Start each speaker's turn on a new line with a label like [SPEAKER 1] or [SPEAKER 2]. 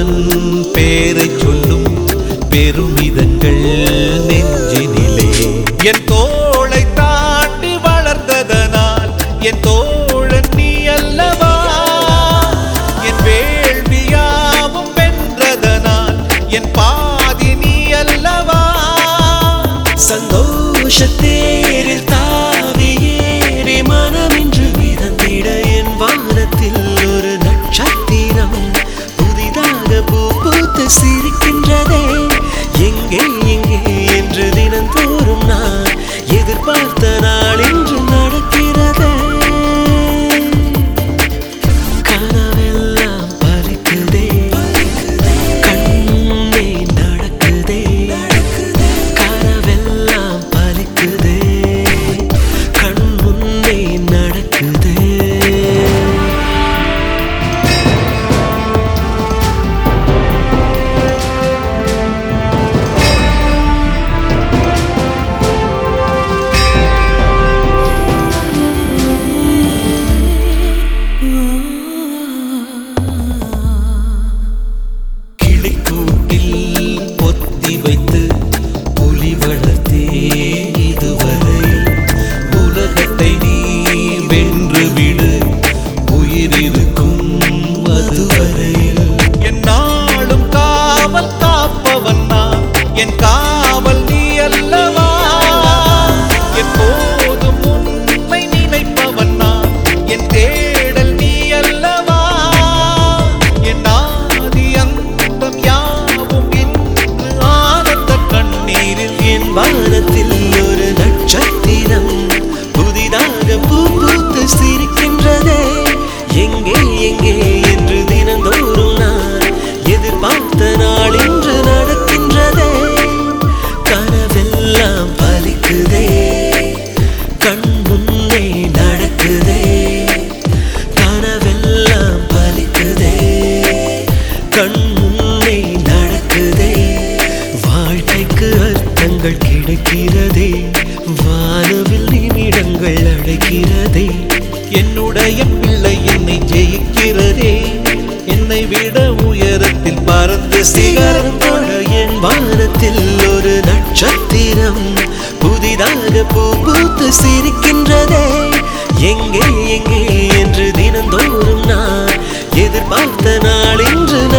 [SPEAKER 1] உந்தன் பேரை சொல்லும் பெருமிதங்கள் நெஞ்சினிலே என் தோளை தாண்டி வளர்ந்ததனால் என் தோழன் நீ அல்லவா என் வேள்வியாவும் வென்றதனால் என் பாதி நீ அல்லவா
[SPEAKER 2] சந்தோஷத்தேரில் தாவி ஏறி மனமின்று மிதந்திட என் வானத்தில் ஒரு நட்சத்திரம் புதிதாக பூ பூத்து சிரிக்கின்றதே எங்கே எங்கே என்று தினந்தோறும் நான் எதிர்பார்த்த நாள் இன்று நடக்கிறதே கனவெல்லாம் பலிக்குதே கண்ணே நடக்குதே கனவெல்லாம் பலிக்குதே கண் முன்னே நடக்குதே
[SPEAKER 1] கிளிக்கூட்டில் பொத்தி வைத்து புலி வளர்த்தே இதுவரை உலகத்தை நீ வென்று விடு உயிரிருக்கும் அதுவரையில் என் நாளும் காவல் காப்பவன் நான் என் காவல் நீ அல்லவா எப்போதும் உண்மை நினைப்பவன் நான் என் தேடல் நீ அல்லவா என் ஆதி அந்தம் யாவும் இன்று ஆனந்த கண்ணீரில்
[SPEAKER 2] என் வானத்தில் ஒரு நட்சத்திரம் புதிதாக பூ பூத்து சிரிக்கின்றதே எங்கே எங்கே என்று தினந்தோறும் நான் எதிர்பார்த்த நாள் இன்று நடக்கின்றதே கனவெல்லாம் பலிக்குதே கண் முன்னே நடக்குதே கனவெல்லாம் பலிக்குதே கண் முன்னே நடக்குதே வாழ்க்கைக்கு அர்த்தங்கள் கிடைக்கிறதே வானவில் நிமிடங்கள் அழைக்கிறதே
[SPEAKER 1] என்னுடைய பிள்ளை என்னை ஜெயிக்கிறதே என்னை விட உயரத்தில் பறந்து சிகரம் தொட
[SPEAKER 2] என் வானத்தில் ஒரு நட்சத்திரம் புதிதாக பூ பூத்து சிரிக்கின்றதே எங்கே எங்கே என்று தினந்தோறும் நான் எதிர்பார்த்த நாள் இன்று